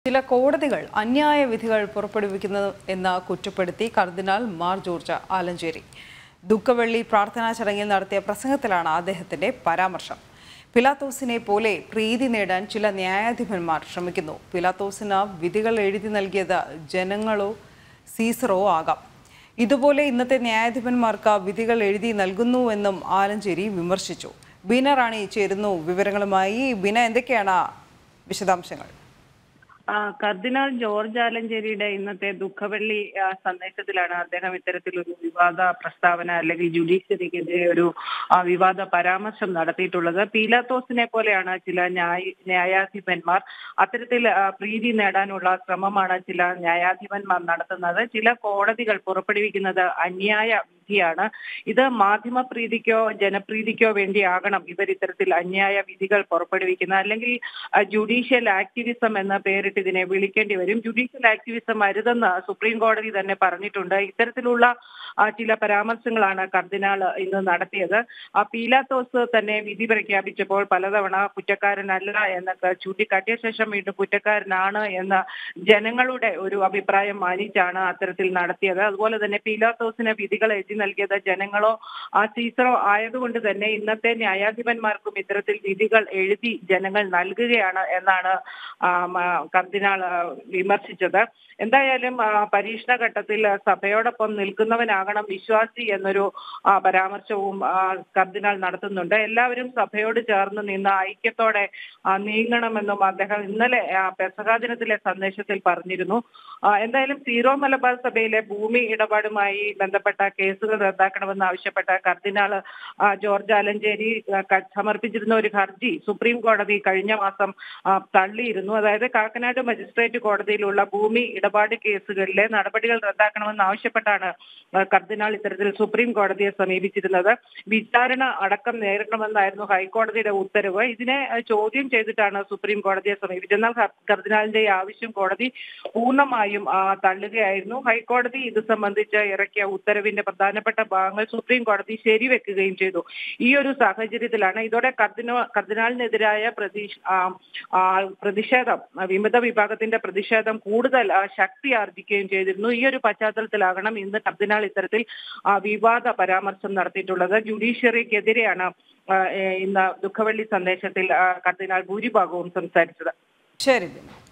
ചില കോടതികൾ അന്യായ വിധികൾ പുറപ്പെടുവിക്കുന്നു എന്ന് കുറ്റപ്പെടുത്തി കർദിനാൾ മാർ ജോർജ് ആലഞ്ചേരി ദുഃഖവെള്ളി പ്രാർത്ഥനാ ചടങ്ങിൽ നടത്തിയ പ്രസംഗത്തിലാണ് അദ്ദേഹത്തിന്റെ പരാമർശം പിലാത്തോസിനെ പോലെ പ്രീതി നേടാൻ ചില ന്യായാധിപന്മാർ ശ്രമിക്കുന്നു പിലാത്തോസിന് വിധികൾ എഴുതി നൽകിയത് ജനങ്ങളോ സീസറോ ആകാം ഇതുപോലെ ഇന്നത്തെ ന്യായാധിപന്മാർക്ക് വിധികൾ എഴുതി നൽകുന്നുവെന്നും ആലഞ്ചേരി വിമർശിച്ചു ബീന റാണി ചേരുന്നു വിവരങ്ങളുമായി ബീന എന്തൊക്കെയാണ് വിശദാംശങ്ങൾ ആ, കർദിനാൾ ജോർജ് ആലഞ്ചേരിയുടെ ഇന്നത്തെ ദുഃഖവെള്ളി ആ, സന്ദേശത്തിലാണ് അദ്ദേഹം ഇത്തരത്തിലൊരു വിവാദ പ്രസ്താവന അല്ലെങ്കിൽ ജുഡീഷ്യറിക്കെതിരെ ഒരു ആ, വിവാദ പരാമർശം നടത്തിയിട്ടുള്ളത് പീലാത്തോസിനെ പോലെയാണ് ചില ന്യായ ന്യായാധിപന്മാർ അത്തരത്തിൽ ആ, പ്രീതി നേടാനുള്ള ശ്രമമാണ് ചില ന്യായാധിപന്മാർ നടത്തുന്നത് ചില കോടതികൾ പുറപ്പെടുവിക്കുന്നത് അന്യായ വിധിയാണ് ഇത് മാധ്യമപ്രീതിക്കോ ജനപ്രീതിക്കോ വേണ്ടിയാകണം ഇവർ ഇത്തരത്തിൽ അന്യായ വിധികൾ പുറപ്പെടുവിക്കുന്നത് അല്ലെങ്കിൽ ജുഡീഷ്യൽ ആക്ടിവിസം എന്ന പേരിട്ട് ഇതിനെ വിളിക്കേണ്ടി വരും ജുഡീഷ്യൽ ആക്ടിവിസം അരുതെന്ന് സുപ്രീം കോടതി തന്നെ പറഞ്ഞിട്ടുണ്ട് ഇത്തരത്തിലുള്ള ആ, ചില പരാമർശങ്ങളാണ് കർദിനാൾ ഇന്ന് നടത്തിയത് ആ പീലാത്തോസ് തന്നെ വിധി പ്രഖ്യാപിച്ചപ്പോൾ പലതവണ കുറ്റക്കാരനല്ല എന്നൊക്കെ ചൂണ്ടിക്കാട്ടിയ ശേഷം വീണ്ടും കുറ്റക്കാരനാണ് എന്ന ജനങ്ങളുടെ ഒരു അഭിപ്രായം മാനിച്ചാണ് അത്തരത്തിൽ നടത്തിയത് അതുപോലെ തന്നെ പീലാത്തോസിന് വിധികൾ എഴുതി നൽകിയത് ജനങ്ങളോ ആ സീസറോ ആയതുകൊണ്ട് തന്നെ ഇന്നത്തെ ന്യായാധിപന്മാർക്കും ഇത്തരത്തിൽ വിധികൾ എഴുതി ജനങ്ങൾ നൽകുകയാണ് എന്നാണ് ആ, മ- കർദിനാൾ ആ, വിമർശിച്ചത് എന്തായാലും ആ, പരീക്ഷണ ഘട്ടത്തിൽ സഭയോടൊപ്പം നിൽക്കുന്നവനാകണം വിശ്വാസി എന്നൊരു ആ, പരാമർശവും ആ, കർദിനാൾ നടത്തുന്നുണ്ട് എല്ലാവരും സഭയോട് ചേർന്ന് നിന്ന് ഐക്യത്തോടെ ആ, നീങ്ങണമെന്നും അദ്ദേഹം ഇന്നലെ ആ, പെസഹാ ദിനത്തിലെ സന്ദേശത്തിൽ പറഞ്ഞിരുന്നു ആ, എന്തായാലും സീറോ മലബാർ സഭയിലെ ഭൂമി ഇടപാടുമായി ബന്ധപ്പെട്ട കേസുകൾ റദ്ദാക്കണമെന്ന് ആവശ്യപ്പെട്ട കർദിനാൾ ആ, ജോർജ് ആലഞ്ചേരി ആ, ക- സമർപ്പിച്ചിരുന്ന ഒരു ഹർജി സുപ്രീം കോടതി കഴിഞ്ഞ മാസം ആ, തള്ളിയിരുന്നു അതായത് കാക്കനാട് മജിസ്ട്രേറ്റ് കോടതിയിലുള്ള ഭൂമി ഇടപാട് കേസുകളിലെ നടപടികൾ റദ്ദാക്കണമെന്ന് ആവശ്യപ്പെട്ടാണ് ആ, കർദിനാൾ ഇത്തരത്തിൽ സുപ്രീം കോടതിയെ സമീപിച്ചിരുന്നത് വിചാരണ അടക്കം നേരിടണമെന്നായിരുന്നു ഹൈക്കോടതിയുടെ ഉത്തരവ് ഇതിനെ ആ, ചോദ്യം ചെയ്തിട്ടാണ് സുപ്രീം കോടതിയെ സമീപിച്ചത് എന്നാൽ കർ- കർദിനാളിന്റെ ഈ ആവശ്യം കോടതി പൂർണ്ണമായും ആ, തള്ളുകയായിരുന്നു ഹൈക്കോടതി ഇത് സംബന്ധിച്ച് ഇറക്കിയ ഉത്തരവിന്റെ പ്രധാനപ്പെട്ട ഭാഗങ്ങൾ സുപ്രീം കോടതി ശരിവെക്കുകയും ചെയ്തു ഈ ഒരു സാഹചര്യത്തിലാണ് ഇതോടെ കർദിന കർദിനാളിനെതിരായ പ്രതീക്ഷ ആ, ആ, പ്രതിഷേധം ആ, വിമത വിഭാഗത്തിന്റെ പ്രതിഷേധം കൂടുതൽ ആ, ശക്തി ആർജിക്കുകയും ചെയ്തിരുന്നു ഈ ഒരു പശ്ചാത്തലത്തിലാകണം ഇന്ന് കർദിനാൾ ഇത്തരത്തിൽ ആ, വിവാദ പരാമർശം നടത്തിയിട്ടുള്ളത് ജുഡീഷ്യറിക്കെതിരെയാണ് ആ, ഏ, ഇന്ന് ദുഃഖവെള്ളി സന്ദേശത്തിൽ ആ, കർദിനാൾ ഭൂരിഭാഗവും സംസാരിച്ചത് ശരി ബീന